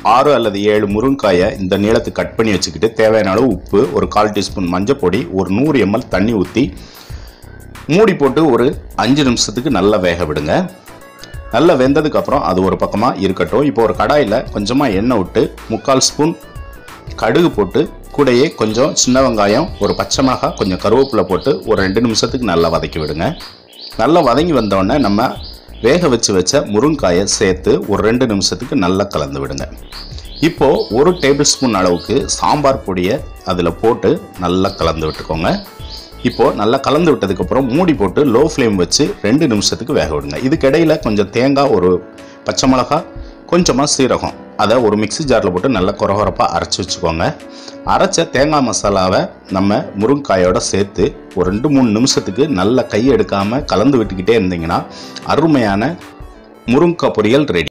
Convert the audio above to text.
ஆறு அல்லது ஏழு முருங்காயை இந்த நீளத்துக்கு கட் பண்ணி வச்சுக்கிட்டு தேவையான அளவு உப்பு ஒரு கால் டீஸ்பூன் மஞ்சள் பொடி ஒரு நூறு எம்எல் தண்ணி ஊற்றி மூடி போட்டு ஒரு அஞ்சு நிமிஷத்துக்கு நல்லா வேக விடுங்க நல்லா வெந்ததுக்கு அப்புறம் அது ஒரு பக்கமாக இருக்கட்டும் இப்போ ஒரு கடாயில் கொஞ்சமாக எண்ணெய் விட்டு முக்கால் ஸ்பூன் கடுகு போட்டு கூடயே கொஞ்சம் சின்ன வெங்காயம் ஒரு பச்சை மிளகாய் கொஞ்சம் கருவேப்பிலை போட்டு ஒரு ரெண்டு நிமிஷத்துக்கு நல்லா வதக்கி விடுங்க நல்லா வதங்கி வந்தோடனே நம்ம வேக வச்சு வச்ச முருங்காயை சேர்த்து ஒரு ரெண்டு நிமிஷத்துக்கு நல்லா கலந்து விடுங்க இப்போது ஒரு டேபிள் ஸ்பூன் அளவுக்கு சாம்பார் பொடியை அதில் போட்டு நல்லா கலந்து விட்டுக்கோங்க இப்போது நல்லா கலந்து விட்டதுக்கப்புறம் மூடி போட்டு லோ ஃப்ளேம் வச்சு ரெண்டு நிமிஷத்துக்கு வேக விடுங்க இதுக்கிடையில் கொஞ்சம் தேங்காய் ஒரு பச்சை மிளகா கொஞ்சமாக சீரகம் அதை ஒரு மிக்ஸி ஜாரில் போட்டு நல்லா குறகுறப்பாக அரைச்சி வச்சுக்கோங்க அரைச்ச தேங்காய் மசாலாவை நம்ம முருங்காயோட சேர்த்து ஒரு ரெண்டு மூணு நிமிஷத்துக்கு நல்லா கை எடுக்காமல் கலந்து விட்டுக்கிட்டே இருந்தீங்கன்னா அருமையான முருங்காய் பொரியல் ரெடி